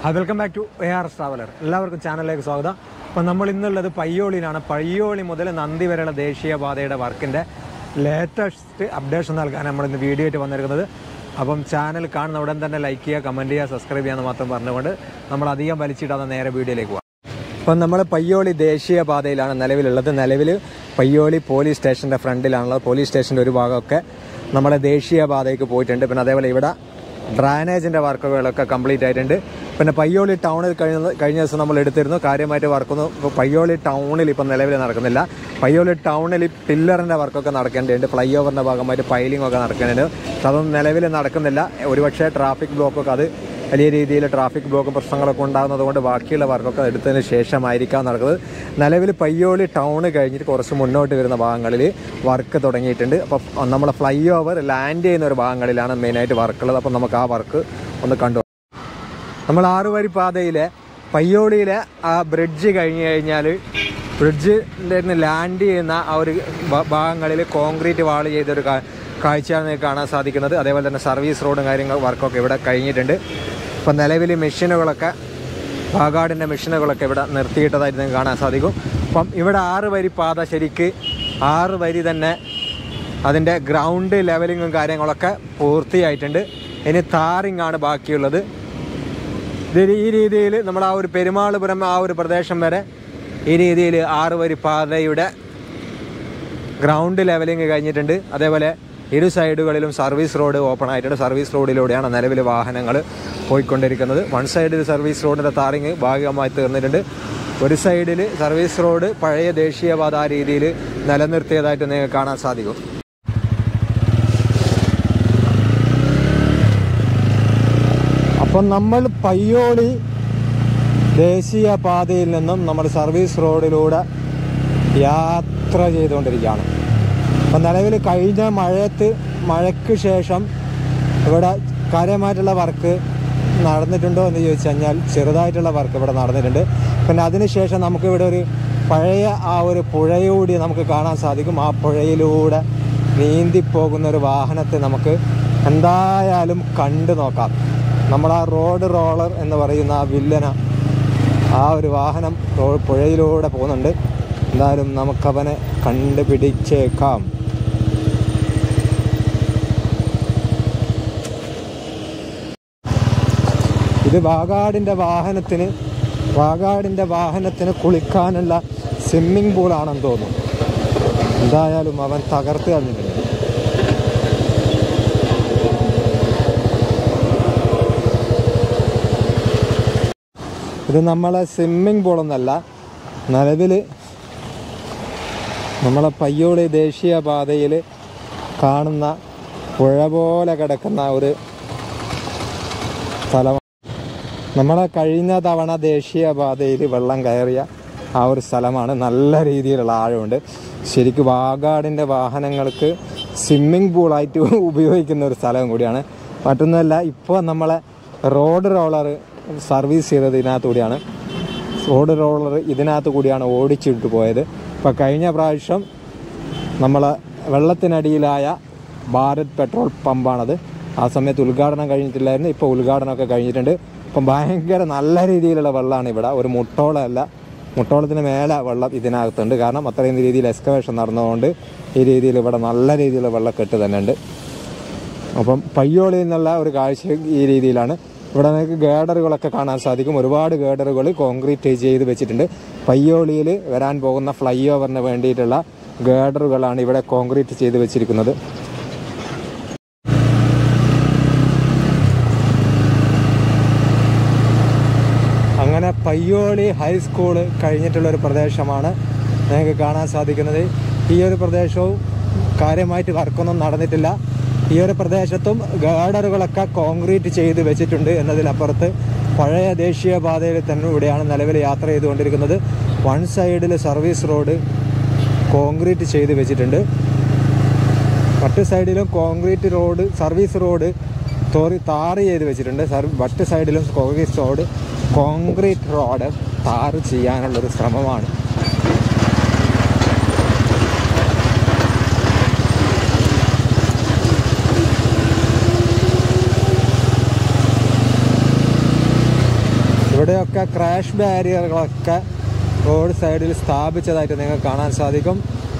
Welcome back to A R traveller എല്ലാവർക്കും ചാനലിലേക്ക് സ്വാഗതം അപ്പം നമ്മൾ ഇന്നുള്ളത് പയ്യോളിയിലാണ് പയ്യോളി മുതൽ നന്ദി വരെയുള്ള ദേശീയപാതയുടെ വർക്കിൻ്റെ ലേറ്റസ്റ്റ് അപ്ഡേഷൻ നൽകാൻ നമ്മൾ ഇന്ന് വീഡിയോ ആയിട്ട് വന്നിരിക്കുന്നത് അപ്പം ചാനൽ കാണുന്ന ഉടൻ തന്നെ ലൈക്ക് ചെയ്യുക കമൻറ്റ് ചെയ്യുക സബ്സ്ക്രൈബ് ചെയ്യാന്ന് മാത്രം പറഞ്ഞുകൊണ്ട് നമ്മൾ അധികം വലിച്ചിടാതെ നേരെ വീഡിയോയിലേക്ക് പോകാം അപ്പം നമ്മൾ പയ്യോളി ദേശീയപാതയിലാണ് നിലവിലുള്ളത് നിലവിൽ പയ്യോളി പോലീസ് സ്റ്റേഷൻ്റെ ഫ്രണ്ടിലാണുള്ളത് പോലീസ് സ്റ്റേഷൻ്റെ ഒരു ഭാഗമൊക്കെ നമ്മുടെ ദേശീയപാതയ്ക്ക് പോയിട്ടുണ്ട് പിന്നെ അതേപോലെ ഇവിടെ ഡ്രാനേജിൻ്റെ വർക്കുകളൊക്കെ കംപ്ലീറ്റ് ആയിട്ടുണ്ട് പിന്നെ പയ്യോളി ടൗണിൽ കഴിഞ്ഞ കഴിഞ്ഞ ദിവസം നമ്മൾ എടുത്തിരുന്നു കാര്യമായിട്ട് വർക്കൊന്നും ഇപ്പോൾ പയ്യോളി ടൗണിൽ ഇപ്പം നിലവിൽ നടക്കുന്നില്ല പയ്യോളി ടൗണിൽ പില്ലറിൻ്റെ വർക്കൊക്കെ നടക്കേണ്ടതുണ്ട് ഫ്ലൈ ഓവറിൻ്റെ ഭാഗമായിട്ട് പൈലിംഗ് ഒക്കെ നടക്കേണ്ടതുണ്ട് പക്ഷെ അതൊന്നും നിലവിൽ നടക്കുന്നില്ല ഒരുപക്ഷെ ട്രാഫിക് ബ്ലോക്കൊക്കെ അത് വലിയ രീതിയിൽ ട്രാഫിക് ബ്ലോക്ക് പ്രശ്നങ്ങളൊക്കെ ഉണ്ടാകുന്നത് കൊണ്ട് ബാക്കിയുള്ള വർക്കൊക്കെ എടുത്തതിന് ശേഷമായിരിക്കാം നടക്കുന്നത് നിലവിൽ പയ്യോളി ടൗൺ കഴിഞ്ഞിട്ട് കുറച്ച് മുന്നോട്ട് വരുന്ന ഭാഗങ്ങളിൽ വർക്ക് തുടങ്ങിയിട്ടുണ്ട് അപ്പോൾ നമ്മളെ ഫ്ലൈ ഓവർ ലാൻഡ് ചെയ്യുന്ന ഒരു ഭാഗങ്ങളിലാണ് മെയിനായിട്ട് വർക്കുള്ളത് അപ്പോൾ നമുക്ക് ആ വർക്ക് ഒന്ന് കണ്ടു നമ്മൾ ആറുവരി പാതയിലെ പയ്യോളിയിലെ ആ ബ്രിഡ്ജ് കഴിഞ്ഞ് കഴിഞ്ഞാൽ ബ്രിഡ്ജിൻ്റെ നിന്ന് ലാൻഡ് ചെയ്യുന്ന ആ ഒരു ഭാഗങ്ങളിൽ കോൺക്രീറ്റ് വാൾ ചെയ്തൊരു കാ- കാഴ്ചയാണ് നിങ്ങൾക്ക് കാണാൻ സാധിക്കുന്നത് അതേപോലെ തന്നെ സർവീസ് റോഡും കാര്യങ്ങൾ വർക്കൊക്കെ ഇവിടെ കഴിഞ്ഞിട്ടുണ്ട് ഇപ്പം നിലവിൽ മെഷീനുകളൊക്കെ വാഗാടിൻ്റെ മെഷീനുകളൊക്കെ ഇവിടെ നിർത്തിയിട്ടതായിട്ട് നിങ്ങൾക്ക് കാണാൻ സാധിക്കും അപ്പം ഇവിടെ ആറ് വരി പാത ശരിക്ക് ആറ് വരി തന്നെ അതിൻ്റെ ഗ്രൗണ്ട് ലെവലിങ്ങും കാര്യങ്ങളൊക്കെ പൂർത്തിയായിട്ടുണ്ട് ഇനി താറിങ് ആണ് ബാക്കിയുള്ളത് ഇത് ഈ രീതിയിൽ നമ്മൾ ആ ഒരു പെരുമാളുപുരം ആ ഒരു പ്രദേശം വരെ ഈ രീതിയിൽ ആറ് വരി പാതയുടെ ഗ്രൗണ്ട് ലെവലിംഗ് കഴിഞ്ഞിട്ടുണ്ട് അതേപോലെ ഇരു സൈഡുകളിലും സർവീസ് റോഡ് ഓപ്പൺ ആയിട്ടുണ്ട് സർവീസ് റോഡിലൂടെയാണ് നിലവിൽ വാഹനങ്ങൾ പോയിക്കൊണ്ടിരിക്കുന്നത് വൺ സൈഡിൽ സർവീസ് റോഡിൻ്റെ താറിങ് ഭാഗികമായി തീർന്നിട്ടുണ്ട് ഒരു സൈഡിൽ സർവീസ് റോഡ് പഴയ ദേശീയപാത ആ രീതിയിൽ നിലനിർത്തിയതായിട്ട് നിങ്ങൾക്ക് കാണാൻ സാധിക്കും അപ്പം നമ്മൾ പയ്യോളി ദേശീയ പാതയിൽ നിന്നും നമ്മൾ സർവീസ് റോഡിലൂടെ യാത്ര ചെയ്തുകൊണ്ടിരിക്കുകയാണ് അപ്പം നിലവിൽ കഴിഞ്ഞ മഴയത്ത് മഴയ്ക്ക് ശേഷം ഇവിടെ കാര്യമായിട്ടുള്ള വർക്ക് നടന്നിട്ടുണ്ടോ എന്ന് ചോദിച്ചു കഴിഞ്ഞാൽ ചെറുതായിട്ടുള്ള വർക്ക് ഇവിടെ നടന്നിട്ടുണ്ട് പിന്നെ അതിനുശേഷം നമുക്ക് ഇവിടെ ഒരു പഴയ ആ ഒരു പുഴയൂടി നമുക്ക് കാണാൻ സാധിക്കും ആ പുഴയിലൂടെ നീന്തിപ്പോകുന്ന ഒരു വാഹനത്തെ നമുക്ക് എന്തായാലും കണ്ടു നോക്കാം നമ്മൾ ആ റോഡ് റോളർ എന്ന് പറയുന്ന ആ വില്ലന ആ ഒരു വാഹനം റോ- പുഴയിലൂടെ പോകുന്നുണ്ട് എന്തായാലും നമുക്കവനെ കണ്ടുപിടിച്ചേക്കാം ഇത് വാഗാടിൻ്റെ വാഹനത്തിന് വാഗാടിൻ്റെ വാഹനത്തിന് കുളിക്കാനുള്ള സ്വിമ്മിംഗ് പൂളാണെന്ന് തോന്നുന്നു എന്തായാലും അവൻ തകർത്ത് കളഞ്ഞിട്ടുണ്ട് ഇത് നമ്മളെ സ്വിമ്മിംഗ് പൂളൊന്നല്ല നിലവിൽ നമ്മളെ പയ്യോളി ദേശീയപാതയിൽ കാണുന്ന പുഴ പോലെ കിടക്കുന്ന ഒരു സ്ഥലം നമ്മളെ കഴിഞ്ഞ തവണ ദേശീയപാതയിൽ വെള്ളം കയറിയ ആ ഒരു സ്ഥലമാണ് നല്ല രീതിയിലുള്ള ആഴമുണ്ട് ശരിക്കും വാഗാടിൻ്റെ വാഹനങ്ങൾക്ക് സ്വിമ്മിംഗ് പൂളായിട്ട് ഉപയോഗിക്കുന്ന ഒരു സ്ഥലം കൂടിയാണ് മറ്റൊന്നുമല്ല ഇപ്പോൾ നമ്മളെ റോഡ് റോളർ സർവീസ് ചെയ്തത് ഇതിനകത്ത് കൂടിയാണ് റോഡ് റോളർ ഇതിനകത്ത് കൂടിയാണ് ഓടിച്ചിട്ട് പോയത് ഇപ്പോൾ കഴിഞ്ഞ പ്രാവശ്യം നമ്മളെ വെള്ളത്തിനടിയിലായ ഭാരത് പെട്രോൾ പമ്പാണത് ആ സമയത്ത് ഉദ്ഘാടനം കഴിഞ്ഞിട്ടില്ലായിരുന്നു ഇപ്പോൾ ഉദ്ഘാടനമൊക്കെ കഴിഞ്ഞിട്ടുണ്ട് ഇപ്പം ഭയങ്കര നല്ല രീതിയിലുള്ള വെള്ളമാണ് ഇവിടെ ഒരു മുട്ടോളമല്ല മുട്ടോളത്തിന് മേലെ വെള്ളം ഇതിനകത്തുണ്ട് കാരണം അത്രയും രീതിയിൽ എക്സ്കവേഷൻ നടന്നതുകൊണ്ട് ഈ രീതിയിൽ ഇവിടെ നല്ല രീതിയിലുള്ള വെള്ളക്കെട്ട് തന്നെ ഉണ്ട് അപ്പം പയ്യോളിയിൽ നിന്നുള്ള ഒരു കാഴ്ച ഈ രീതിയിലാണ് ഇവിടെ നിങ്ങൾക്ക് ഗേഡറുകളൊക്കെ കാണാൻ സാധിക്കും ഒരുപാട് ഗേഡറുകൾ കോൺക്രീറ്റ് ചെയ്ത് വെച്ചിട്ടുണ്ട് പയ്യോളിയിൽ വരാൻ പോകുന്ന ഫ്ലൈ ഓവറിന് വേണ്ടിയിട്ടുള്ള ഗേഡറുകളാണ് ഇവിടെ കോൺക്രീറ്റ് ചെയ്ത് വെച്ചിരിക്കുന്നത് അങ്ങനെ പയ്യോളി ഹൈസ്കൂള് കഴിഞ്ഞിട്ടുള്ള ഒരു പ്രദേശമാണ് നിങ്ങൾക്ക് കാണാൻ സാധിക്കുന്നത് ഈ ഒരു പ്രദേശവും കാര്യമായിട്ട് വർക്കൊന്നും നടന്നിട്ടില്ല ഈ ഒരു പ്രദേശത്തും ഗാർഡറുകളൊക്കെ കോൺക്രീറ്റ് ചെയ്ത് വെച്ചിട്ടുണ്ട് എന്നതിലപ്പുറത്ത് പഴയ ദേശീയപാതയിൽ തന്നെ ഇവിടെയാണ് നിലവിൽ യാത്ര ചെയ്തുകൊണ്ടിരിക്കുന്നത് വൺ സൈഡിൽ സർവീസ് റോഡ് കോൺക്രീറ്റ് ചെയ്ത് വെച്ചിട്ടുണ്ട് മറ്റ് സൈഡിലും കോൺക്രീറ്റ് റോഡ് സർവീസ് റോഡ് തോറി താറ് ചെയ്ത് വെച്ചിട്ടുണ്ട് സർ മറ്റ് സൈഡിലും കോൺക്രീറ്റ് റോഡ് കോൺക്രീറ്റ് റോഡ് താറ് ചെയ്യാനുള്ളൊരു ശ്രമമാണ് ഇവിടെയൊക്കെ ക്രാഷ് ബാരിയറുകളൊക്കെ റോഡ് സൈഡിൽ സ്ഥാപിച്ചതായിട്ട് നിങ്ങൾക്ക് കാണാൻ സാധിക്കും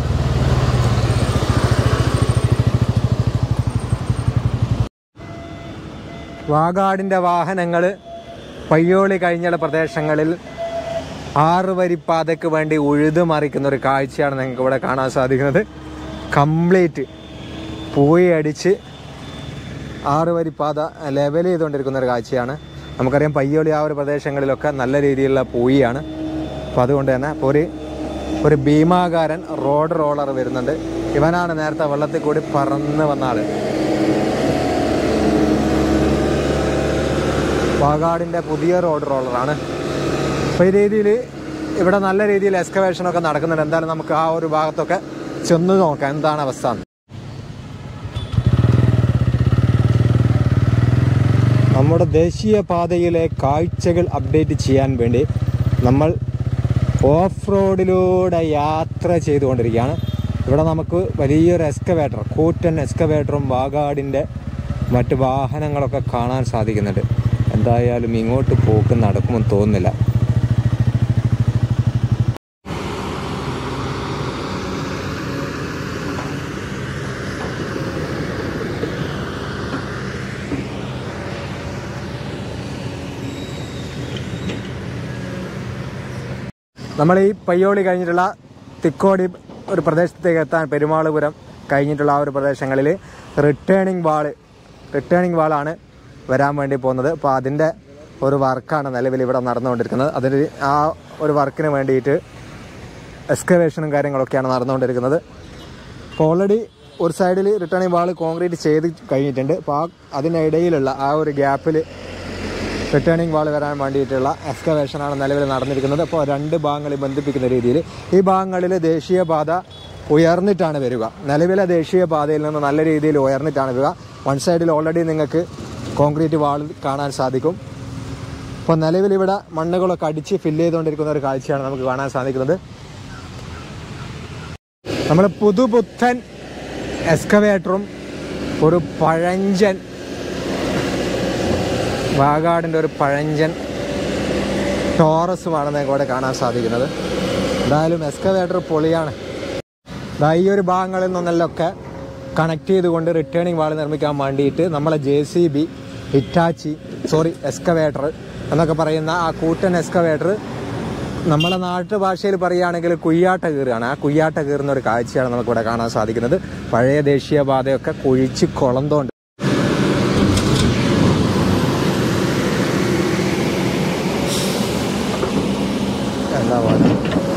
വാഗാടിൻ്റെ വാഹനങ്ങൾ പയ്യോളി കഴിഞ്ഞുള്ള പ്രദേശങ്ങളിൽ ആറ് വരിപ്പാതയ്ക്ക് വേണ്ടി ഉഴുതുമറിക്കുന്ന ഒരു കാഴ്ചയാണ് നിങ്ങൾക്ക് ഇവിടെ കാണാൻ സാധിക്കുന്നത് കംപ്ലീറ്റ് പൂയി അടിച്ച് ആറ് വരിപ്പാത ലെവൽ ചെയ്തുകൊണ്ടിരിക്കുന്ന ഒരു കാഴ്ചയാണ് നമുക്കറിയാം പയ്യോളി ആ ഒരു പ്രദേശങ്ങളിലൊക്കെ നല്ല രീതിയിലുള്ള പൂയിയാണ് അപ്പോൾ അതുകൊണ്ട് തന്നെ ഇപ്പോൾ ഒരു ഒരു ഭീമാകാരൻ റോഡ് റോളർ വരുന്നുണ്ട് ഇവനാണ് നേരത്തെ വെള്ളത്തിൽ കൂടി പറന്ന് വന്ന ആള് വാഗാടിൻ്റെ പുതിയ റോഡ് റോളറാണ് അപ്പോൾ ഈ രീതിയിൽ ഇവിടെ നല്ല രീതിയിൽ എക്സ്കവേഷനൊക്കെ നടക്കുന്നുണ്ട് എന്തായാലും നമുക്ക് ആ ഒരു ഭാഗത്തൊക്കെ ചെന്ന് നോക്കാം എന്താണ് അവസ്ഥ എന്ന്. നമ്മുടെ ദേശീയ പാതയിലെ കാഴ്ചകൾ അപ്ഡേറ്റ് ചെയ്യാൻ വേണ്ടി നമ്മൾ ഓഫ് റോഡിലൂടെ യാത്ര ചെയ്തുകൊണ്ടിരിക്കുകയാണ് ഇവിടെ നമുക്ക് വലിയൊരു എക്സ്കവേറ്റർ കൂറ്റൻ എക്സ്കവേറ്ററും വാഗാടിൻ്റെ മറ്റ് വാഹനങ്ങളൊക്കെ കാണാൻ സാധിക്കുന്നുണ്ട് എന്തായാലും ഇങ്ങോട്ട് പോക്ക് നടക്കുമെന്ന് തോന്നുന്നില്ല നമ്മൾ ഈ പയ്യോളി കഴിഞ്ഞിട്ടുള്ള തിക്കോടി ഒരു പ്രദേശത്തേക്ക് എത്താൻ പെരുമാളുപുരം കഴിഞ്ഞിട്ടുള്ള ആ ഒരു പ്രദേശങ്ങളിൽ റിട്ടേണിംഗ് വാള് റിട്ടേണിംഗ് വാളാണ് വരാൻ വേണ്ടി പോകുന്നത് അപ്പോൾ അതിൻ്റെ ഒരു വർക്കാണ് നിലവിൽ ഇവിടെ നടന്നുകൊണ്ടിരിക്കുന്നത് അതിന് ആ ഒരു വർക്കിന് വേണ്ടിയിട്ട് എക്സ്കവേഷനും കാര്യങ്ങളൊക്കെയാണ് നടന്നുകൊണ്ടിരിക്കുന്നത് അപ്പോൾ ഓൾറെഡി ഒരു സൈഡിൽ റിട്ടേണിംഗ് വാൾ കോൺക്രീറ്റ് ചെയ്ത് കഴിഞ്ഞിട്ടുണ്ട് അപ്പോൾ ആ അതിനിടയിലുള്ള ആ ഒരു ഗ്യാപ്പിൽ റിട്ടേണിംഗ് വാൾ വരാൻ വേണ്ടിയിട്ടുള്ള എക്സ്കവേഷനാണ് നിലവിൽ നടന്നിരിക്കുന്നത് അപ്പോൾ രണ്ട് ഭാഗങ്ങളെ ബന്ധിപ്പിക്കുന്ന രീതിയിൽ ഈ ഭാഗങ്ങളിൽ ദേശീയപാത ഉയർന്നിട്ടാണ് വരിക നിലവിലെ ദേശീയപാതയിൽ നിന്ന് നല്ല രീതിയിൽ ഉയർന്നിട്ടാണ് വരിക വൺ സൈഡിൽ ഓൾറെഡി നിങ്ങൾക്ക് കോൺക്രീറ്റ് വാൾ കാണാൻ സാധിക്കും അപ്പോൾ നിലവിൽ ഇവിടെ മണ്ണുകളൊക്കെ അടിച്ച് ഫില്ല് ചെയ്തുകൊണ്ടിരിക്കുന്ന ഒരു കാഴ്ചയാണ് നമുക്ക് കാണാൻ സാധിക്കുന്നത് നമ്മൾ പുതുപുത്തൻ എക്സ്കവേറ്ററും ഒരു പഴഞ്ചൻ വാഗാടിൻ്റെ ഒരു പഴഞ്ചൻ ടോറസുമാണ് നിങ്ങൾക്ക് ഇവിടെ കാണാൻ സാധിക്കുന്നത് എന്തായാലും എക്സ്കവേറ്റർ പൊളിയാണ് ദാ ഈ ഒരു ഭാഗങ്ങളിൽ നിന്നെല്ലൊക്കെ കണക്ട് ചെയ്തുകൊണ്ട് റിട്ടേണിംഗ് വാൾ നിർമ്മിക്കാൻ വേണ്ടിയിട്ട് നമ്മളെ J C B Hitachi sorry excavator എന്നൊക്കെ പറയുന്ന ആ കൂറ്റൻ എക്സ്കവേറ്റർ നമ്മളെ നാട്ടു ഭാഷയിൽ പറയുകയാണെങ്കിൽ കുയ്യാട്ട കീറുകയാണ് ആ കുയ്യാട്ട കീറുന്ന ഒരു കാഴ്ചയാണ് നമുക്കിവിടെ കാണാൻ സാധിക്കുന്നത് പഴയ ദേശീയപാതയൊക്കെ കുഴിച്ച് കുളന്തോണ്ട് എന്താ പറയുക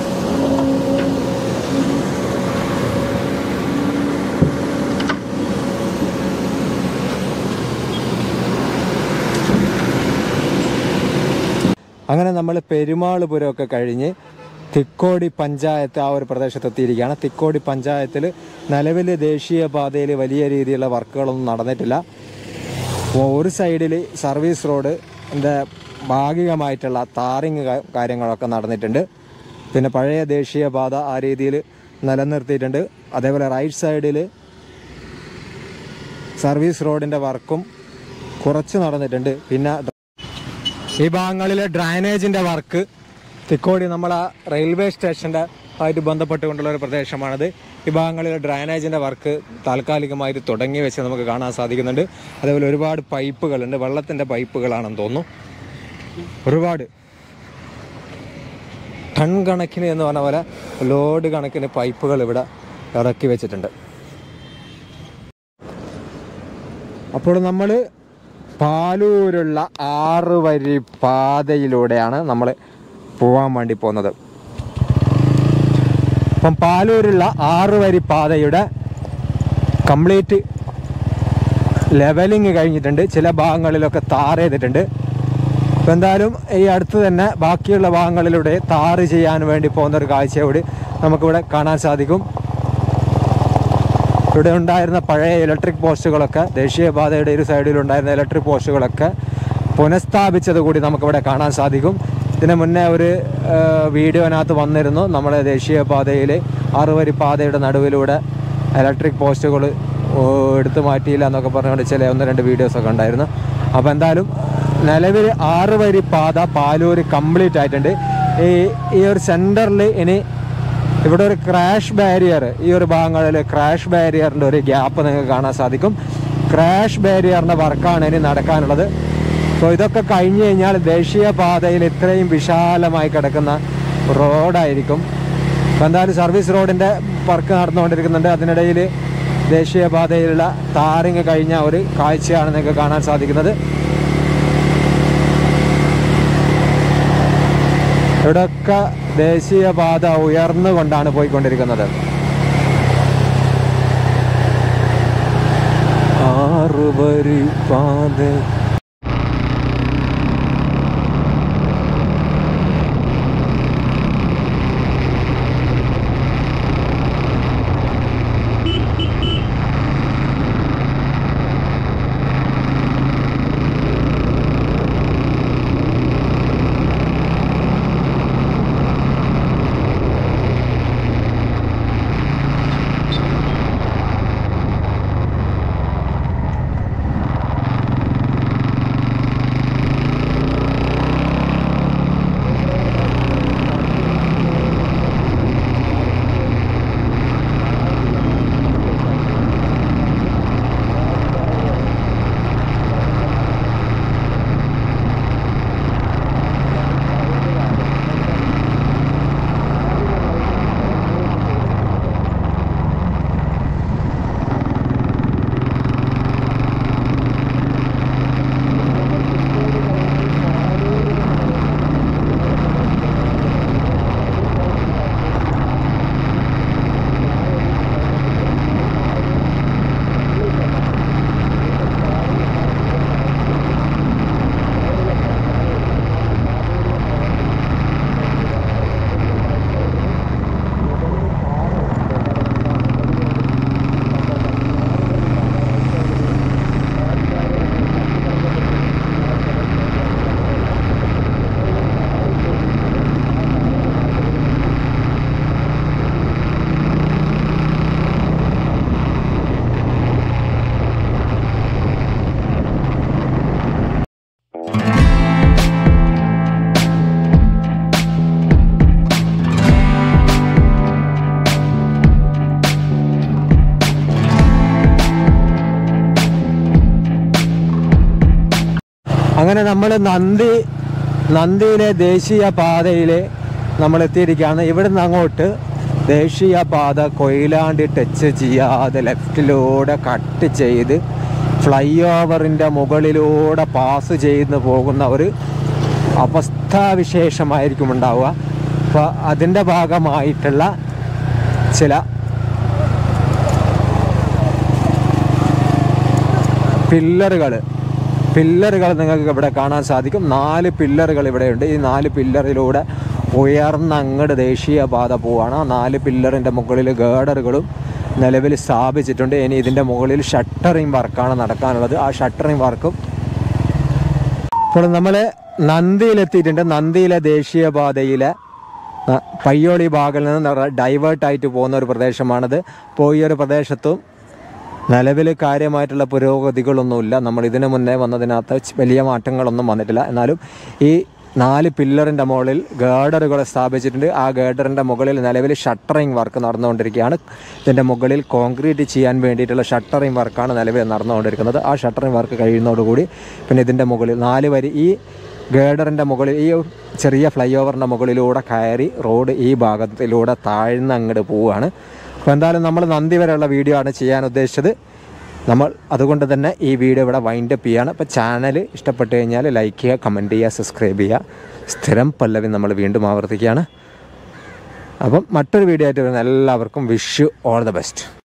അങ്ങനെ നമ്മൾ പെരുമാളുപുരമൊക്കെ കഴിഞ്ഞ് തിക്കോടി പഞ്ചായത്ത് ആ ഒരു പ്രദേശത്ത് എത്തിയിരിക്കുകയാണ് തിക്കോടി പഞ്ചായത്തിൽ നിലവിൽ ദേശീയപാതയിൽ വലിയ രീതിയിലുള്ള വർക്കുകളൊന്നും നടന്നിട്ടില്ല അപ്പോൾ ഒരു സൈഡിൽ സർവീസ് റോഡ് എൻ്റെ ഭാഗികമായിട്ടുള്ള താറിങ് കാ- കാര്യങ്ങളൊക്കെ നടന്നിട്ടുണ്ട് പിന്നെ പഴയ ദേശീയപാത ആ രീതിയിൽ നിലനിർത്തിയിട്ടുണ്ട് അതേപോലെ റൈറ്റ് സൈഡിൽ സർവീസ് റോഡിൻ്റെ വർക്കും കുറച്ച് നടന്നിട്ടുണ്ട് പിന്നെ ഈ ഭാഗങ്ങളിലെ ഡ്രൈനേജിന്റെ വർക്ക് തിക്കോടി നമ്മൾ ആ റെയിൽവേ സ്റ്റേഷന്റെ ആയിട്ട് ബന്ധപ്പെട്ടുകൊണ്ടുള്ള ഒരു പ്രദേശമാണിത് ഈ ഭാഗങ്ങളിലെ ഡ്രൈനേജിന്റെ വർക്ക് താൽക്കാലികമായിട്ട് തുടങ്ങി വെച്ച് നമുക്ക് കാണാൻ സാധിക്കുന്നുണ്ട് അതേപോലെ ഒരുപാട് പൈപ്പുകളുണ്ട് വെള്ളത്തിന്റെ പൈപ്പുകളാണെന്ന് തോന്നുന്നു ഒരുപാട് ടൺ കണക്കിന് എന്ന് പറഞ്ഞ പോലെ ലോഡ് കണക്കിന് പൈപ്പുകൾ ഇവിടെ ഇറക്കി വെച്ചിട്ടുണ്ട് അപ്പോൾ നമ്മൾ പാലൂരുള്ള ആറ് വരി പാതയിലൂടെയാണ് നമ്മൾ പോകാൻ വേണ്ടി പോകുന്നത് അപ്പം പാലൂരുള്ള ആറ് വരി പാതയുടെ കംപ്ലീറ്റ് ലെവലിങ് കഴിഞ്ഞിട്ടുണ്ട് ചില ഭാഗങ്ങളിലൊക്കെ താർ ചെയ്തിട്ടുണ്ട് അപ്പം എന്തായാലും ഈ അടുത്ത് തന്നെ ബാക്കിയുള്ള ഭാഗങ്ങളിലൂടെ താറ് ചെയ്യാൻ വേണ്ടി പോകുന്ന ഒരു കാഴ്ചയോട് നമുക്കിവിടെ കാണാൻ സാധിക്കും ഇവിടെ ഉണ്ടായിരുന്ന പഴയ ഇലക്ട്രിക് പോസ്റ്റുകളൊക്കെ ദേശീയപാതയുടെ ഇരു സൈഡിൽ ഉണ്ടായിരുന്ന ഇലക്ട്രിക് പോസ്റ്റുകളൊക്കെ പുനഃസ്ഥാപിച്ചത് കൂടി നമുക്കിവിടെ കാണാൻ സാധിക്കും ഇതിന് മുന്നേ ഒരു ആ, വീഡിയോനകത്ത് വന്നിരുന്നു നമ്മുടെ ദേശീയപാതയിൽ ആറുവരി പാതയുടെ നടുവിലൂടെ ഇലക്ട്രിക് പോസ്റ്റുകൾ എടുത്തു മാറ്റിയില്ല എന്നൊക്കെ പറഞ്ഞുകൊണ്ട് ചില ഒന്ന് രണ്ട് വീഡിയോസൊക്കെ ഉണ്ടായിരുന്നു അപ്പോൾ എന്തായാലും നിലവിൽ ആറ് വരി പാത പാലൂർ കംപ്ലീറ്റ് ആയിട്ടുണ്ട് ഈ ഈ ഒരു സെൻറ്ററിൽ ഇനി ഇവിടെ ഒരു ക്രാഷ് ബാരിയർ ഈ ഒരു ഭാഗങ്ങളിൽ ക്രാഷ് ബാരിയറിൻ്റെ ഒരു ഗ്യാപ്പ് നിങ്ങൾക്ക് കാണാൻ സാധിക്കും ക്രാഷ് ബാരിയറിൻ്റെ വർക്കാണ് ഇനി നടക്കാനുള്ളത് സോ ഇതൊക്കെ കഴിഞ്ഞ് കഴിഞ്ഞാൽ ദേശീയപാതയിൽ ഇത്രയും വിശാലമായി കിടക്കുന്ന റോഡായിരിക്കും അപ്പോൾ എന്തായാലും സർവീസ് റോഡിൻ്റെ വർക്ക് നടന്നുകൊണ്ടിരിക്കുന്നുണ്ട് അതിനിടയിൽ ദേശീയപാതയിലുള്ള താറിങ് കഴിഞ്ഞ ഒരു കാഴ്ചയാണ് നിങ്ങൾക്ക് കാണാൻ സാധിക്കുന്നത് ഇവിടെയൊക്കെ ദേശീയപാത ഉയർന്നുകൊണ്ടാണ് പോയിക്കൊണ്ടിരിക്കുന്നത് ആറുവരി പാത അങ്ങനെ നമ്മൾ നന്ദി നന്ദിയിലെ ദേശീയ പാതയിൽ നമ്മൾ എത്തിയിരിക്കുകയാണ് ഇവിടുന്ന് അങ്ങോട്ട് ദേശീയ പാത കൊയിലാണ്ടി ടച്ച് ചെയ്യാതെ ലെഫ്റ്റിലൂടെ കട്ട് ചെയ്ത് ഫ്ലൈ ഓവറിൻ്റെ മുകളിലൂടെ പാസ് ചെയ്ത് പോകുന്ന ഒരു അവസ്ഥാവിശേഷമായിരിക്കും ഉണ്ടാവുക അപ്പോൾ അതിൻ്റെ ഭാഗമായിട്ടുള്ള ചില പില്ലറുകൾ പില്ലറുകൾ നിങ്ങൾക്ക് ഇവിടെ കാണാൻ സാധിക്കും നാല് പില്ലറുകൾ ഇവിടെയുണ്ട് ഈ നാല് പില്ലറിലൂടെ ഉയർന്ന അങ്ങട് ദേശീയപാത പോവാണ് ആ നാല് പില്ലറിൻ്റെ മുകളിൽ ഗേഡറുകളും നിലവിൽ സ്ഥാപിച്ചിട്ടുണ്ട് ഇനി ഇതിൻ്റെ മുകളിൽ ഷട്ടറിങ് വർക്കാണ് നടക്കാനുള്ളത് ആ ഷട്ടറിങ് വർക്കും ഇപ്പോൾ നമ്മൾ നന്ദിയിലെത്തിയിട്ടുണ്ട് നന്ദിയിലെ ദേശീയപാതയിലെ ന- പയ്യോളി ഭാഗത്തിൽ നിന്ന് ഡൈവേർട്ടായിട്ട് പോകുന്ന ഒരു പ്രദേശമാണിത് അപ്പോൾ ഈ ഒരു പ്രദേശത്തും നിലവിൽ കാര്യമായിട്ടുള്ള പുരോഗതികളൊന്നുമില്ല നമ്മൾ ഇതിനു മുന്നേ വന്നതിനകത്ത് ച് വലിയ മാറ്റങ്ങളൊന്നും വന്നിട്ടില്ല എന്നാലും ഈ നാല് പില്ലറിൻ്റെ മുകളിൽ ഗേഡറുകൾ സ്ഥാപിച്ചിട്ടുണ്ട് ആ ഗേഡറിൻ്റെ മുകളിൽ നിലവിൽ ഷട്ടറിങ് വർക്ക് നടന്നുകൊണ്ടിരിക്കുകയാണ് ഇതിൻ്റെ മുകളിൽ കോൺക്രീറ്റ് ചെയ്യാൻ വേണ്ടിയിട്ടുള്ള ഷട്ടറിങ് വർക്കാണ് നിലവിൽ നടന്നുകൊണ്ടിരിക്കുന്നത് ആ ഷട്ടറിങ് വർക്ക് കഴിയുന്നതോടുകൂടി പിന്നെ ഇതിൻ്റെ മുകളിൽ നാല് വരി ഈ ഗേഡറിൻ്റെ മുകളിൽ ഈ ചെറിയ ഫ്ലൈ ഓവറിൻ്റെ മുകളിലൂടെ കയറി റോഡ് ഈ ഭാഗത്തിലൂടെ താഴ്ന്ന് അങ്ങോട്ട് പോവുകയാണ് അപ്പോൾ എന്തായാലും നമ്മൾ നന്ദി വരെയുള്ള വീഡിയോ ആണ് ചെയ്യാൻ ഉദ്ദേശിച്ചത് നമ്മൾ അതുകൊണ്ട് തന്നെ ഈ വീഡിയോ ഇവിടെ വൈൻഡപ്പ് ചെയ്യാണ് അപ്പോൾ ചാനൽ ഇഷ്ടപ്പെട്ട് കഴിഞ്ഞാൽ ലൈക്ക് ചെയ്യുക കമൻറ്റ് ചെയ്യുക സബ്സ്ക്രൈബ് ചെയ്യുക സ്ഥിരം പല്ലവി നമ്മൾ വീണ്ടും ആവർത്തിക്കുകയാണ് അപ്പം മറ്റൊരു വീഡിയോ ആയിട്ട് വരുന്ന എല്ലാവർക്കും wish you all the best